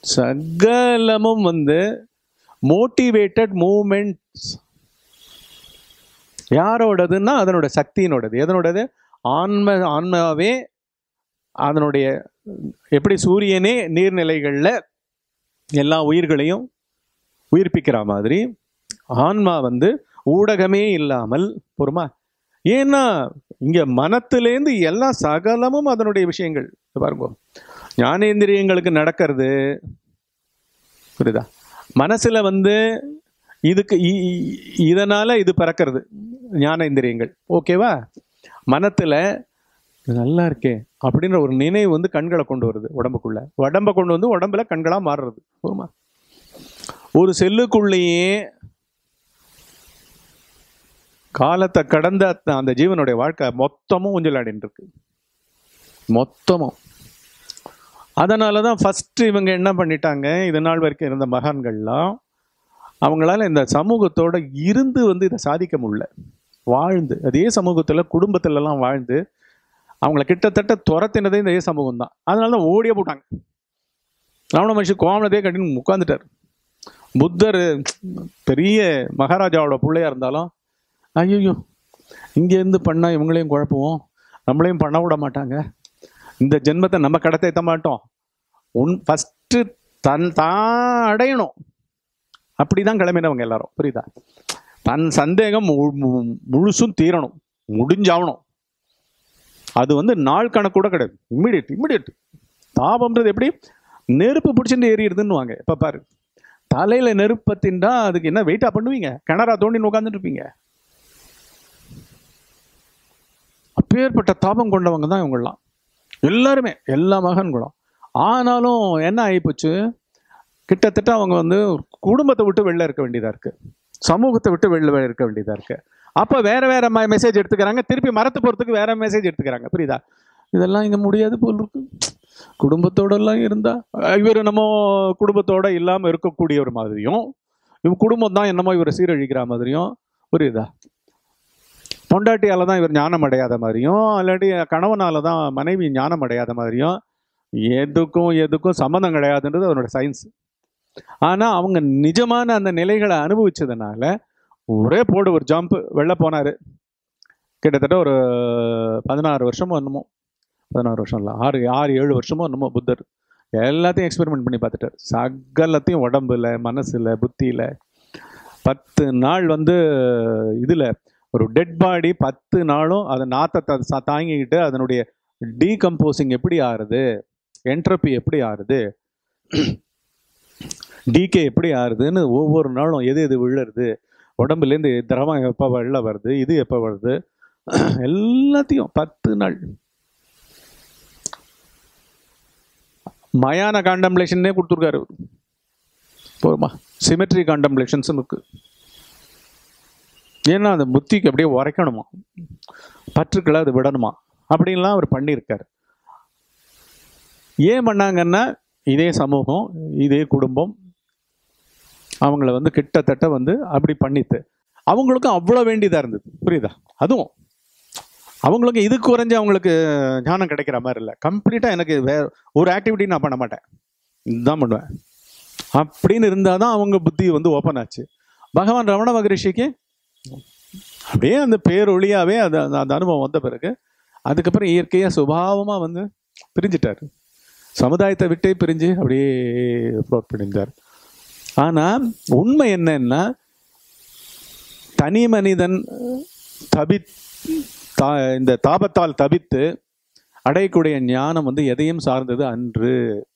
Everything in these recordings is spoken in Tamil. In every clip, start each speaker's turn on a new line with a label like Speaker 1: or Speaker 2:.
Speaker 1: சகலமும் வந்து மோட்டிவேட்டட் மூமெண்ட்ஸ் யாரோடதுன்னா அதனோட சக்தியினோடது எதனோடது ஆன்ம ஆன்மாவே அதனுடைய எப்படி சூரியனே நீர்நிலைகளில் எல்லா உயிர்களையும் உயிர்ப்பிக்கிற மாதிரி ஆன்மா வந்து ஊடகமே இல்லாமல் பொறுமா ஏன்னா இங்க மனத்திலேருந்து எல்லா சகலமும் அதனுடைய விஷயங்கள் இது பாருங்க ஞானேந்திரியங்களுக்கு நடக்கிறது புரியுதா மனசுல வந்து இதுக்கு இ- இ- இதனால இது பிறக்கிறது ஞானேந்திரியங்கள் ஓகேவா மனத்துல இது நல்லா இருக்கே அப்படின்ற ஒரு நினைவு வந்து கண்களை கொண்டு வருது உடம்புக்குள்ள உடம்ப கொண்டு வந்து உடம்புல கண்களா மாறுறது போருமா ஒரு செல்லுக்குள்ளேயே காலத்தை கடந்த அந்த- அந்த ஜீவனுடைய வாழ்க்கை மொத்தமும் ஊஞ்சலாடின்னு இருக்கு மொத்தமும் அதனால தான் ஃபஸ்ட்டு இவங்க என்ன பண்ணிட்டாங்க இது நாள் வரைக்கும் இருந்த மகான்கள்லாம் அவங்களால இந்த சமூகத்தோட இருந்து வந்து இதை சாதிக்க முடியல வாழ்ந்து அதே சமூகத்தில் குடும்பத்திலலாம் வாழ்ந்து அவங்கள கிட்டத்தட்ட துரத்தினதே இந்த இதே சமூகம் தான் அதனால தான் ஓடியே போட்டாங்க ராவண மனுஷி கோமனதே கட்டின்னு உட்காந்துட்டார் புத்தர் பெரிய மகாராஜாவோட பிள்ளையா இருந்தாலும் ஐயோ இங்கேருந்து பண்ணால் இவங்களையும் குழப்புவோம் நம்மளையும் பண்ண விட மாட்டாங்க இந்த ஜென்மத்தை நம்ம கடத்த மாட்டோம் உன் ஃபஸ்ட்டு தன் தான் அடையணும் அப்படி தான் கிளம்பினவங்க எல்லாரும் புரியுதா தன் சந்தேகம் மு- மு- முழுசும் தீரணும் முடிஞ்சாகணும் அது வந்து நாள் கணக்கு கூட கிடையாது இம்மிடியட் இம்மிடியட் தாபம்ன்றது எப்படி நெருப்பு பிடிச்சிட்டு ஏறிடுதுன்னு வாங்க இப்போ பாரு தலையில நெருப்பு பத்தின்டா அதுக்கு என்ன வெயிட்டா பண்ணுவீங்க கிணறா தோண்டின்னு உட்காந்துட்டு இருப்பீங்க அப்பேற்பட்ட தாபம் கொண்டவங்க தான் இவங்கெல்லாம் எல்லாருமே எல்லா மகன்களும் ஆனாலும் என்ன ஆகிப்போச்சு கிட்டத்தட்ட அவங்க வந்து குடும்பத்தை விட்டு வெளில இருக்க வேண்டியதா இருக்கு சமூகத்தை விட்டு வெளில இருக்க வேண்டியதா இருக்கு அப்ப வேற வேற மெசேஜ் எடுத்துக்கிறாங்க திருப்பி மரத்து போறதுக்கு வேற மெசேஜ் எடுத்துக்கிறாங்க புரியுதா இதெல்லாம் இங்க முடியாது போல் இருக்கு குடும்பத்தோட எல்லாம் இருந்தா இவர் நம்ம குடும்பத்தோட இல்லாம இருக்கக்கூடிய ஒரு மாதிரியும் இவங்க குடும்பம் தான் என்னமோ இவரை சீரழிக்கிற மாதிரியும் புரியுதா பொண்டாட்டியால தான் இவர் ஞானம் அடையாத மாதிரியும் இல்லாட்டி கணவனால தான் மனைவி ஞானம் அடையாத மாதிரியும் எதுக்கும் எதுக்கும் சம்மந்தம் கிடையாதுன்றது அதனோட சயின்ஸ் ஆனா அவங்க நிஜமான அந்த நிலைகளை அனுபவிச்சதுனால ஒரே போடு ஒரு ஜம்ப் வெளில போனாரு கிட்டத்தட்ட ஒரு பதினாறு வருஷமோ என்னமோ பதினாறு வருஷம் இல்லை ஆறு ஆறு ஏழு வருஷமோ என்னமோ புத்தர் எல்லாத்தையும் எக்ஸ்பெரிமெண்ட் பண்ணி பார்த்துட்டார் சகலத்தையும் உடம்புல மனசுல புத்தியில பத்து நாள் வந்து இதுல ஒரு டெட் பாடி பத்து நாளும் அதை நாத்தத்தை சா- தாங்கிக்கிட்டு அதனுடைய டீகம்போசிங் எப்படி ஆறுது என்ட்ரப்பி எப்படி ஆறுது டிகே எப்படி ஆறுதுன்னு ஒவ்வொரு நாளும் எது எது விழுறது உடம்புலேருந்து திரவம் எப்போ வெளில வருது இது எப்போ வருது எல்லாத்தையும் பத்து நாள் மயான காண்டம்லேஷன்னே கொடுத்துருக்காரு அவரு. போதுமா சிமெட்ரி காண்டம்லேஷன்ஸ் இருக்கு ஏன்னா அந்த புத்திக்கு அப்படியே உரைக்கணுமா பற்றுக்களை அது விடணுமா அப்படின்லாம் அவர் பண்ணியிருக்காரு ஏன் பண்ணாங்கன்னா இதே சமூகம் இதே குடும்பம் அவங்கள வந்து கிட்டத்தட்ட வந்து அப்படி பண்ணித்து அவங்களுக்கும் அவ்வளோ வேண்டியதாக இருந்தது புரியுதா அதுவும் அவங்களுக்கு இது குறைஞ்சு அவங்களுக்கு ஞானம் கிடைக்கிற மாதிரி இல்லை கம்ப்ளீட்டாக எனக்கு வே ஒரு ஆக்டிவிட்டி நான் பண்ண மாட்டேன் இதுதான் பண்ணுவேன் அப்படின்னு இருந்தால் தான் அவங்க புத்தி வந்து ஓப்பன் ஆச்சு பகவான் ரமண மகரிஷிக்கு அப்படியே அந்த பேரொழியாவே அது அந்த அந்த அனுபவம் வந்த பிறகு அதுக்கப்புறம் இயற்கையாக சுபாவமாக வந்து பிரிஞ்சிட்டார் சமுதாயத்தை விட்டே பிரிஞ்சு அப்படியே ஃப்ளோட் பண்ணியிருந்தார் ஆனால் உண்மை என்னன்னா தனி மனிதன் தபி தா இந்த தாபத்தால் தபித்து அடையக்கூடிய ஞானம் வந்து எதையும் சார்ந்தது அன்று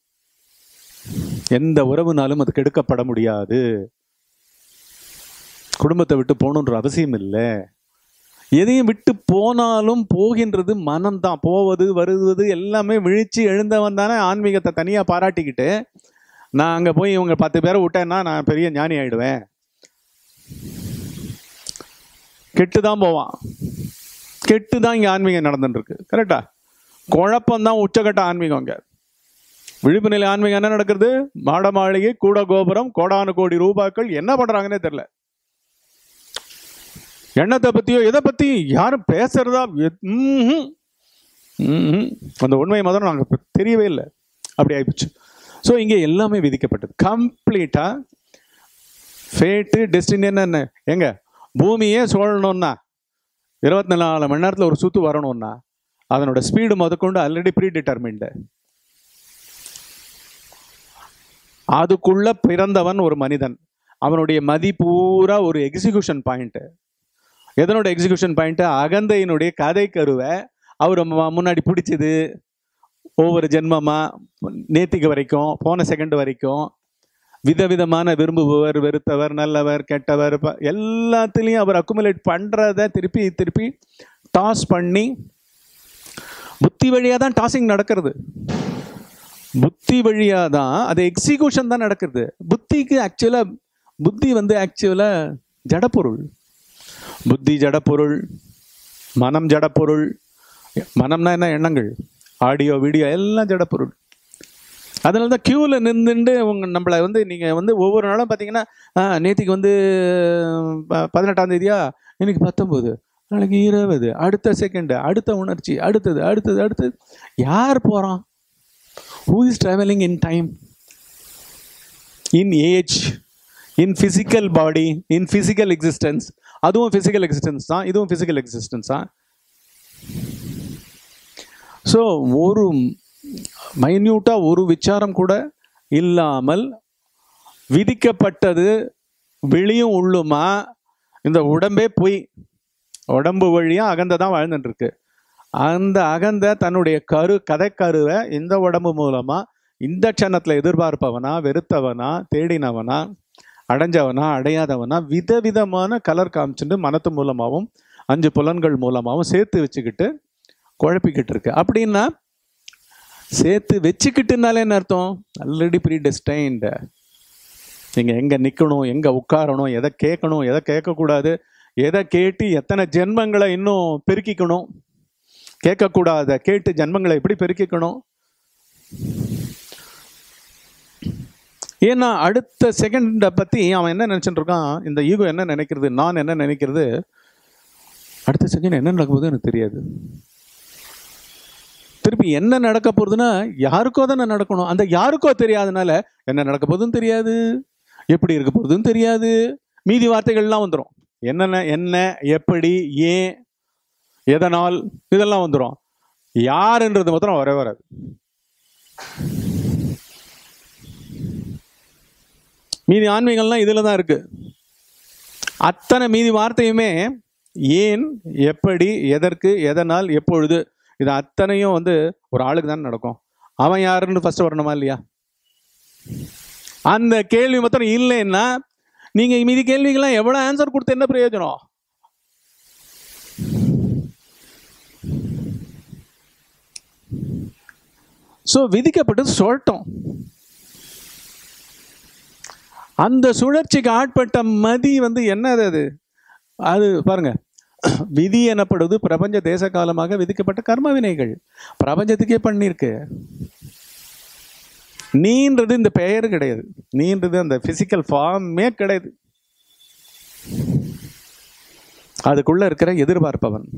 Speaker 1: எந்த உறவுனாலும் அது கெடுக்கப்பட முடியாது குடும்பத்தை விட்டு போகணுன்ற அவசியம் இல்லை எதையும் விட்டு போனாலும் போகின்றது மனம்தான் போவது வருவது எல்லாமே விழிச்சு எழுந்தவன் தானே ஆன்மீகத்தை தனியாக பாராட்டிக்கிட்டு நான் அங்கே போய் இவங்க பத்து பேரை விட்டேன்னா நான் பெரிய ஞானி ஆயிடுவேன் கெட்டு தான் போவான் கெட்டு தான் இங்கே ஆன்மீகம் நடந்துட்டு இருக்கு கரெக்டா குழப்பம்தான் உச்சக்கட்ட ஆன்மீகம் இங்கே விழிப்பு நிலை ஆன்மீகம் என்ன நடக்குது மாட மாளிகை கூட கோபுரம் கோடானு கோடி ரூபாக்கள் என்ன பண்றாங்கன்னே தெரியல எண்ணத்தை பத்தியோ எதை பத்தி யாரும் பேசுறதா எ- ம்ஹும். ம்ஹும். அந்த உண்மை முதல்ல நாங்கள் தெரியவே இல்லை அப்படி ஆயிப்போச்சு ஸோ இங்கே எல்லாமே விதிக்கப்பட்டது கம்ப்ளீட்டாக ஃபேட்டு டெஸ்டினி என்ன எங்க பூமியே சுழலணும்னா இருபத்தி நாலு மணி நேரத்தில் ஒரு சுத்து வரணும்னா அதனோட ஸ்பீடு முதற்கொண்டு ஆல்ரெடி ப்ரீ டிட்டர்மின்டு அதுக்குள்ள பிறந்தவன் ஒரு மனிதன் அவனுடைய மதி பூரா ஒரு எக்ஸிகியூஷன் பாயிண்ட் எதனோட எக்ஸிகியூஷன் பாயிண்ட் அகந்தையினுடைய கதை கருவை அவர் ம- முன்னாடி பிடிச்சது ஒவ்வொரு ஜென்மமா நேத்திக்கு வரைக்கும் போன செகண்ட் வரைக்கும் விதவிதமான விரும்புபவர் வெறுத்தவர் நல்லவர் கெட்டவர் ப- எல்லாத்துலேயும் அவர் அக்குமுலேட் பண்ணுறத திருப்பி திருப்பி டாஸ் பண்ணி புத்தி வழியாக தான் டாஸிங் நடக்கிறது புத்தி வழியாக தான் அது எக்ஸிகியூஷன் தான் நடக்கிறது புத்திக்கு ஆக்சுவலாக புத்தி வந்து ஆக்சுவலாக ஜடப்பொருள் புத்தி ஜடப்பொருள் மனம் ஜடப்பொருள் மனம்னா என்ன எண்ணங்கள் ஆடியோ வீடியோ எல்லாம் ஜடப்பொருள் அதனால தான் க்யூவில் நின்றுண்டு உங்க நம்மளை வந்து நீங்கள் வந்து ஒவ்வொரு நாளும் பார்த்தீங்கன்னா ஆ, நேத்திக்கு வந்து ப- பதினெட்டாம் தேதியா இன்னைக்கு பத்தொம்போது நாளைக்கு இருபது அடுத்த செகண்டு அடுத்த உணர்ச்சி அடுத்தது அடுத்தது அடுத்தது யார் போகிறான் who is travelling in time in age in physical body in physical existence அதுவும் ஃபிசிக்கல் எக்ஸிஸ்டன்ஸ் தான் இதுவும் ஃபிசிக்கல் எக்ஸிஸ்டன்ஸ் தான் ஸோ ஒரு மைன்யூட்டாக ஒரு விசாரம் கூட இல்லாமல் விதிக்கப்பட்டது வெளியும் உள்ளுமா இந்த உடம்பே பொய் உடம்பு வழியாக அகந்தை தான் வாழ்ந்துட்டு இருக்கு அந்த அகந்தை தன்னுடைய கரு கதைக்கருவை இந்த உடம்பு மூலமாக இந்த க்ஷணத்தில் எதிர்பார்ப்பவனா வெறுத்தவனா தேடினவனா அடைஞ்சவனா அடையாதவனா விதவிதமான கலர் காமிச்சுட்டு மனத்து மூலமாகவும் அஞ்சு புலன்கள் மூலமாகவும் சேர்த்து வச்சுக்கிட்டு குழப்பிக்கிட்டு இருக்கு அப்படின்னா சேர்த்து வச்சுக்கிட்டுனாலே என்ன அர்த்தம் ஆல்ரெடி ப்ரீ டெஸ்டைன்டு நீங்கள் எங்கே நிற்கணும் எங்கே உட்காரணும் எதை கேட்கணும் எதை கேட்கக்கூடாது எதை கேட்டு எத்தனை ஜென்மங்களை இன்னும் பெருக்கிக்கணும் கேட்கக்கூடாத கேட்டு ஜென்மங்களை எப்படி பெருக்கிக்கணும் ஏன்னா அடுத்த செகண்டை பற்றி அவன் என்ன நினச்சிட்டு இருக்கான் இந்த ஈகோ என்ன நினைக்கிறது நான் என்ன நினைக்கிறது அடுத்த செகண்ட் என்ன நடக்க போகுது எனக்கு தெரியாது திருப்பி என்ன நடக்க போகுதுன்னா யாருக்கோ தானே நடக்கணும் அந்த யாருக்கோ தெரியாதனால என்ன நடக்க போகுதுன்னு தெரியாது எப்படி இருக்க போகுதுன்னு தெரியாது மீதி வார்த்தைகள்லாம் வந்துடும் என்னென்ன என்ன எப்படி ஏன் எதனால் இதெல்லாம் வந்துடும் யாருன்றது மாத்திரம் வரவே வராது மீதி ஆன்மீகம்லாம் இதில் தான் இருக்கு அத்தனை மீதி வார்த்தையுமே ஏன் எப்படி எதற்கு எதனால் எப்பொழுது இது அத்தனையும் வந்து ஒரு ஆளுக்கு தான் நடக்கும் அவன் யாருன்னு ஃபர்ஸ்ட் வரணுமா இல்லையா அந்த கேள்வி மாத்திரம் இல்லைன்னா நீங்க மீதி கேள்விக்கெல்லாம் எவ்வளவு ஆன்சர் கொடுத்து என்ன பிரயோஜனம் ஸோ விதிக்கப்பட்டது சொல்லட்டும் அந்த சுழற்சிக்கு ஆட்பட்ட மதி வந்து என்னது அது அது பாருங்க விதி எனப்படுவது பிரபஞ்ச தேச காலமாக விதிக்கப்பட்ட கர்ம வினைகள் பிரபஞ்சத்துக்கே பண்ணியிருக்கு நீன்றது இந்த பெயர் கிடையாது நீன்றது அந்த பிசிக்கல் ஃபார்மே கிடையாது அதுக்குள்ள இருக்கிற எதிர்பார்ப்பவன்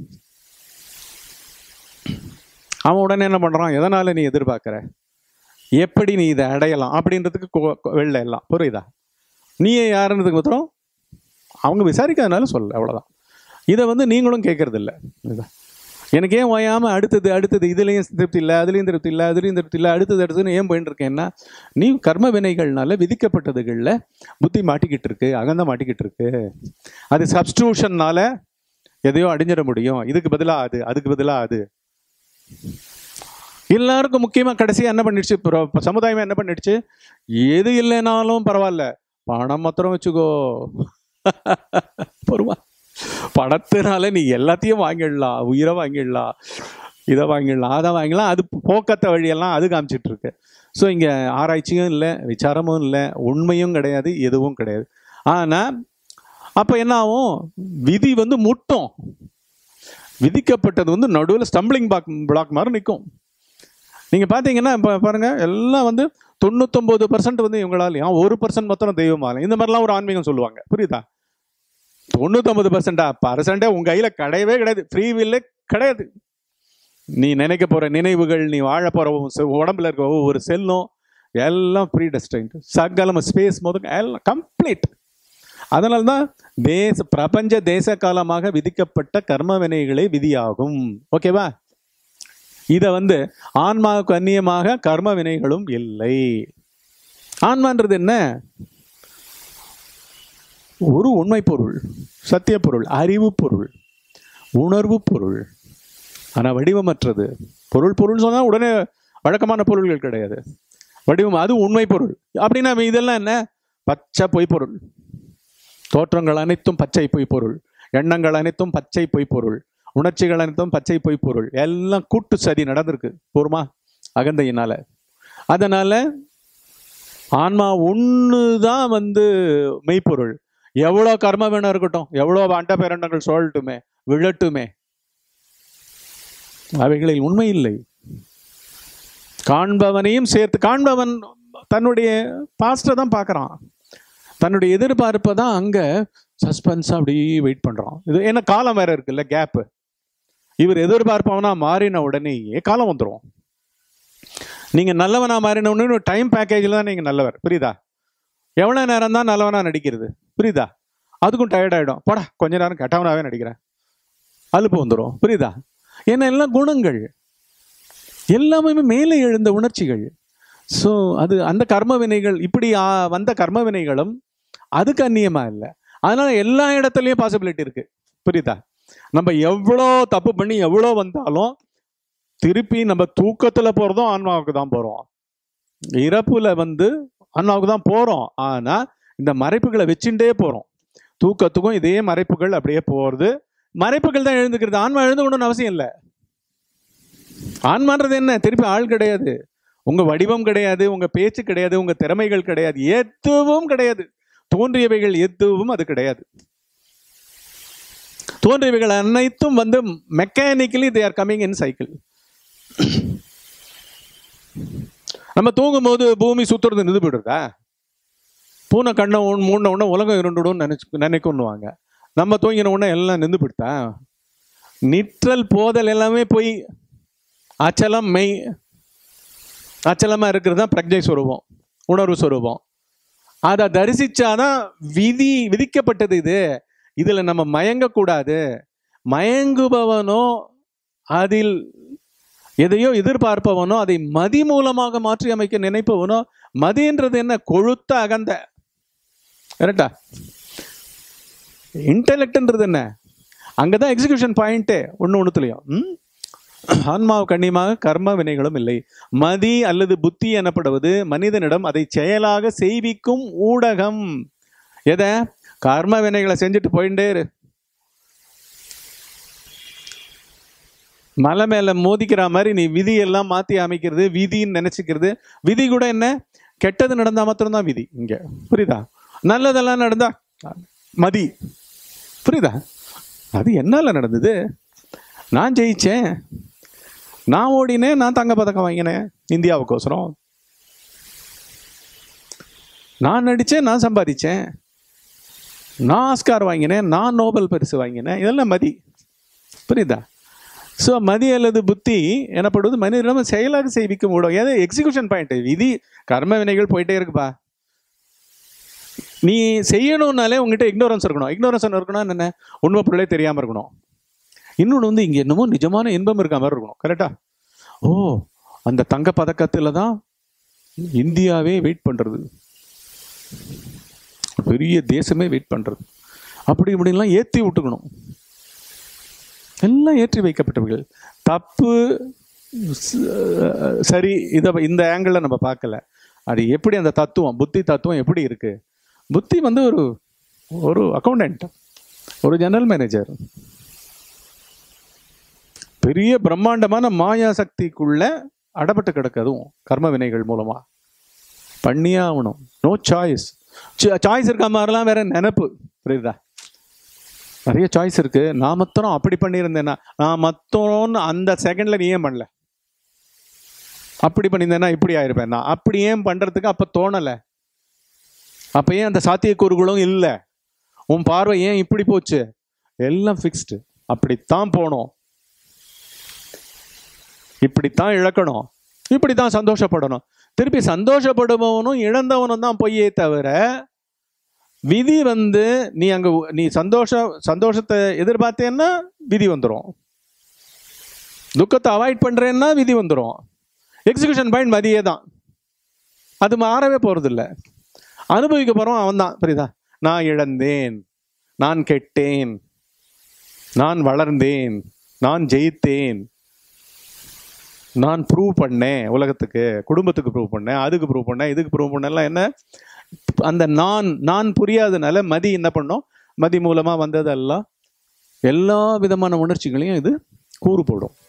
Speaker 1: அவன் உடனே என்ன பண்றான் எதனால நீ எதிர்பார்க்கிற எப்படி நீ இதை அடையலாம் அப்படின்றதுக்கு கொ- கொ- வெளில எல்லாம் புரியுதா நீயே யாருன்றதுக்கு மாத்திரம் அவங்க விசாரிக்காதனால சொல்ல அவ்வளவுதான் இதை வந்து நீங்களும் கேட்கறது இல்லை இதுதான். எனக்கு ஏன் ஓயாம அடுத்தது அடுத்தது இதுலேயும் திருப்தி இல்லை அதுலேயும் திருப்தி இல்லை அதுலேயும் திருப்தி இல்லை அடுத்தது அடுத்ததுன்னு ஏன் போயிட்டு இருக்கேன்னா நீ கர்ம வினைகள்னால விதிக்கப்பட்டதுகளில் புத்தி மாட்டிக்கிட்டு இருக்கு அகந்த மாட்டிக்கிட்டு இருக்கு அது சப்ஸ்டியூஷன்னால எதையோ அடைஞ்சிட முடியும் இதுக்கு பதிலாக அது அதுக்கு பதிலாக அது எல்லாருக்கும் முக்கியமா கடைசியா என்ன பண்ணிடுச்சு பிர- சமுதாயமே என்ன பண்ணிடுச்சு எது இல்லைனாலும் பரவாயில்ல பணம் மாத்திரம் வச்சுக்கோ பொறுமா பணத்தினால நீ எல்லாத்தையும் வாங்கிடலாம் உயிரை வாங்கிடலாம் இதை வாங்கிடலாம் அதை வாங்கிடலாம் அது போக்கத்த வழியெல்லாம் அது காமிச்சிட்டு இருக்கு ஸோ இங்கே ஆராய்ச்சியும் இல்லை விசாரமும் இல்லை உண்மையும் கிடையாது எதுவும் கிடையாது ஆனால் அப்போ என்ன ஆகும் விதி வந்து முட்டும் விதிக்கப்பட்டது வந்து நடுவில் ஸ்டம்பிளிங் பிளாக் பிளாக் மாதிரி நிற்கும் நீங்கள் பார்த்தீங்கன்னா இப்போ பாருங்கள் எல்லாம் வந்து தொண்ணூத்தொம்பது பர்சன்ட் வந்து இவங்களாலையும் ஒரு பர்சன்ட் மொத்தம் தெய்வமாலையும் இந்த மாதிரிலாம் ஒரு ஆன்மீகம் சொல்லுவாங்க புரியுதா தொண்ணூத்தொம்பது பர்சன்டா பர்சன்டே உங்கள் கையில் கிடையவே கிடையாது ஃப்ரீ வில்லே கிடையாது நீ நினைக்க போகிற நினைவுகள் நீ வாழ போகிற உடம்புல இருக்க ஒவ்வொரு செல்லும் எல்லாம் ப்ரீ டெஸ்டைன்ட் சகலம் ஸ்பேஸ் முதல் எல்லாம் கம்ப்ளீட் அதனால தான் தேச பிரபஞ்ச தேச காலமாக விதிக்கப்பட்ட கர்ம வினைகளே விதியாகும் ஓகேவா இதை வந்து ஆன்மாவுக்கு அந்நியமாக கர்ம வினைகளும் இல்லை ஆன்மான்றது என்ன ஒரு உண்மை பொருள் சத்திய பொருள் அறிவு பொருள் உணர்வு பொருள் ஆனால் வடிவமற்றது பொருள் பொருள் சொன்னால் உடனே வழக்கமான பொருள்கள் கிடையாது வடிவம் அது உண்மை பொருள் அப்படின்னா இதெல்லாம் என்ன பச்சை பொய்ப்பொருள் தோற்றங்கள் அனைத்தும் பச்சை பொய்ப்பொருள் எண்ணங்கள் அனைத்தும் பச்சை பொய்ப்பொருள் உணர்ச்சிகள் அனைத்தும் பச்சை பொய்ப்பொருள் எல்லாம் கூட்டு சதி நடந்திருக்கு போருமா அகந்தையினால அதனால ஆன்மா ஒன்று தான் வந்து மெய்ப்பொருள் எவ்வளோ கர்ம வேணும் இருக்கட்டும் எவ்வளோ அண்ட பேரண்டங்கள் சொல்லட்டுமே விழட்டுமே அவைகளில் உண்மை இல்லை காண்பவனையும் சேர்த்து காண்பவன் தன்னுடைய பாஸ்டை தான் பார்க்குறான் தன்னுடைய எதிர்பார்ப்பை தான் அங்கே சஸ்பென்ஸாக அப்படியே வெயிட் பண்ணுறான் இது ஏன்னா காலம் வேற இருக்குல்ல கேப்பு இவர் எதிர்பார்ப்பவனா மாறின உடனேயே காலம் வந்துடும் நீங்கள் நல்லவனா மாறின உடனே டைம் பேக்கேஜில் தான் நீங்கள் நல்லவர் புரியுதா எவ்வளோ நேரம் தான் நல்லவனா நடிக்கிறது புரியுதா அதுக்கும் டயர்ட் ஆகிடும் போடா கொஞ்ச நேரம் கெட்டவனாவே நடிக்கிறேன் அலுப்பு வந்துடும் புரியுதா ஏன்னா எல்லாம் குணங்கள் எல்லாமே மேலே எழுந்த உணர்ச்சிகள் ஸோ அது அந்த கர்ம வினைகள் இப்படி ஆ, வந்த கர்ம வினைகளும் அதுக்கு அந்நியமா இல்லை அதனால எல்லா இடத்துலையும் பாசிபிலிட்டி இருக்கு புரியுதா நம்ம எவ்வளோ தப்பு பண்ணி எவ்வளோ வந்தாலும் திருப்பி நம்ம தூக்கத்துல போறதும் ஆன்மாவுக்கு தான் போறோம் இறப்புல வந்து ஆன்மாவுக்கு தான் போறோம் ஆனா இந்த மறைப்புகளை வச்சுட்டே போறோம் தூக்கத்துக்கும் இதே மறைப்புகள் அப்படியே போறது மறைப்புகள் தான் எழுந்துக்கிறது ஆன்மா எழுந்துக்கணும்னு அவசியம் இல்லை ஆன்மான்றது என்ன திருப்பி ஆள் கிடையாது உங்க வடிவம் கிடையாது உங்க பேச்சு கிடையாது உங்க திறமைகள் கிடையாது எதுவும் கிடையாது தோன்றியவைகள் எதுவும் அது கிடையாது தோன்றியவைகள் அனைத்தும் வந்து mechanically they are coming in cycle நம்ம தூங்கும் போது பூமி சுத்துறது நின்று போயிடுறதா பூனை கண்ணை ஒன்று மூணு உடனே உலகம் இருண்டுடும் நினைச்சு நினைக்கணுவாங்க நம்ம தூங்கின உடனே எல்லாம் நின்று போயிடுதா நிற்றல் போதல் எல்லாமே போய் அச்சலம் மெய் அச்சலமாக இருக்கிறது தான் பிரஜை ஸ்வரூபம் உணர்வு ஸ்வரூபம் அதை தரிசிச்சாதான் விதி விதிக்கப்பட்டது இது இதில் நம்ம மயங்கக்கூடாது மயங்குபவனோ அதில் எதையோ எதிர்பார்ப்பவனோ அதை மதி மூலமாக மாற்றி அமைக்க நினைப்பவனோ மதின்றது என்ன கொழுத்த அகந்த கரெக்டா இன்டெலெக்ட்ன்றது என்ன அங்கதான் எக்ஸிகியூஷன் பாயிண்ட்டே ஒன்று ஒன்றுத்துலையும் ம் ஆன்மாவு கண்ணியமாக கர்ம வினைகளும் இல்லை மதி அல்லது புத்தி எனப்படுவது மனிதனிடம் அதை செயலாக செய்விக்கும் ஊடகம் எதை கர்ம வினைகளை செஞ்சுட்டு போயிட்டே இரு மலை மேல மோதிக்கிற மாதிரி நீ விதியெல்லாம் மாத்தி அமைக்கிறது விதின்னு நினைச்சுக்கிறது விதி கூட என்ன கெட்டது நடந்தா மாத்திரம்தான் விதி இங்க புரியுதா நல்லதெல்லாம் நடந்தா மதி புரியுதா அது என்னால நடந்தது நான் ஜெயிச்சேன் நான் ஓடினேன் நான் தங்க பதக்கம் வாங்கினேன் இந்தியாவுக்கோசரம் நான் நடித்தேன் நான் சம்பாதிச்சேன் நான் ஆஸ்கார் வாங்கினேன் நான் நோபல் பரிசு வாங்கினேன் இதெல்லாம் மதி புரியுதா ஸோ மதி அல்லது புத்தி எனப்படுவது மனிதனிடம் செயலாக செய்விக்கும் ஊடகம் ஏதோ எக்ஸிகியூஷன் பாயிண்ட் விதி கர்ம வினைகள் போயிட்டே இருக்குப்பா நீ செய்யணும்னாலே உங்ககிட்ட இக்னோரன்ஸ் இருக்கணும் இக்னோரன்ஸ் இருக்கணும் என்ன உண்மை பொருளே தெரியாமல் இருக்கணும் இன்னொன்று வந்து இங்கே என்னமோ நிஜமான இன்பம் இருக்க மாதிரி இருக்கணும் கரெக்டா ஓ அந்த தங்க பதக்கத்தில் தான் இந்தியாவே வெயிட் பண்ணுறது பெரிய தேசமே வெயிட் பண்ணுறது அப்படி இப்படின்லாம் ஏற்றி விட்டுக்கணும் எல்லாம் ஏற்றி வைக்கப்பட்டவர்கள் தப்பு ச- சரி இதை இந்த ஆங்கிளில் நம்ம பார்க்கல அது எப்படி அந்த தத்துவம் புத்தி தத்துவம் எப்படி இருக்கு புத்தி வந்து ஒரு ஒரு அக்கௌண்டன்ட் ஒரு ஜெனரல் மேனேஜர் பெரிய பிரம்மாண்டமான மாயா சக்திக்குள்ள அடப்பட்டு கிடக்கு அதுவும் கர்ம வினைகள் மூலமா பண்ணியே ஆகணும் நோ சாய்ஸ் சாய்ஸ் இருக்க மாதிரிலாம் வேற நினப்பு புரியுதா நிறைய சாய்ஸ் இருக்கு நான் மொத்தம் அப்படி பண்ணியிருந்தேன்னா நான் மொத்தம்னு அந்த செகண்ட்ல நீ ஏன் பண்ணல அப்படி பண்ணியிருந்தேன்னா இப்படி ஆயிருப்பேன் நான் அப்படி ஏன் பண்றதுக்கு அப்ப தோணல அப்ப ஏன் அந்த சாத்தியக்கூறுகளும் இல்லை உன் பார்வை ஏன் இப்படி போச்சு எல்லாம் ஃபிக்ஸ்டு அப்படித்தான் போனோம் இப்படித்தான் இழக்கணும் இப்படித்தான் சந்தோஷப்படணும் திருப்பி சந்தோஷப்படுபவனும் இழந்தவனும் தான் பொய்யே தவிர விதி வந்து நீ அங்க நீ சந்தோஷ சந்தோஷத்தை எதிர்பார்த்தேன்னா விதி வந்துடும் துக்கத்தை அவாய்ட் பண்றேன்னா விதி வந்துடும் எக்ஸிகியூஷன் பாயிண்ட் மதியே தான் அது மாறவே போறதில்ல அனுபவிக்க போறோம் அவன் தான் புரியுதா நான் இழந்தேன் நான் கெட்டேன் நான் வளர்ந்தேன் நான் ஜெயித்தேன் நான் ப்ரூவ் பண்ணேன் உலகத்துக்கு குடும்பத்துக்கு ப்ரூவ் பண்ணேன் அதுக்கு ப்ரூவ் பண்ணேன் இதுக்கு ப்ரூவ் பண்ணலாம் என்ன அந்த நான் நான் புரியாதனால மதி என்ன பண்ணோம் மதி மூலமா வந்ததெல்லாம் எல்லா விதமான உணர்ச்சிகளையும் இது கூறு போடும்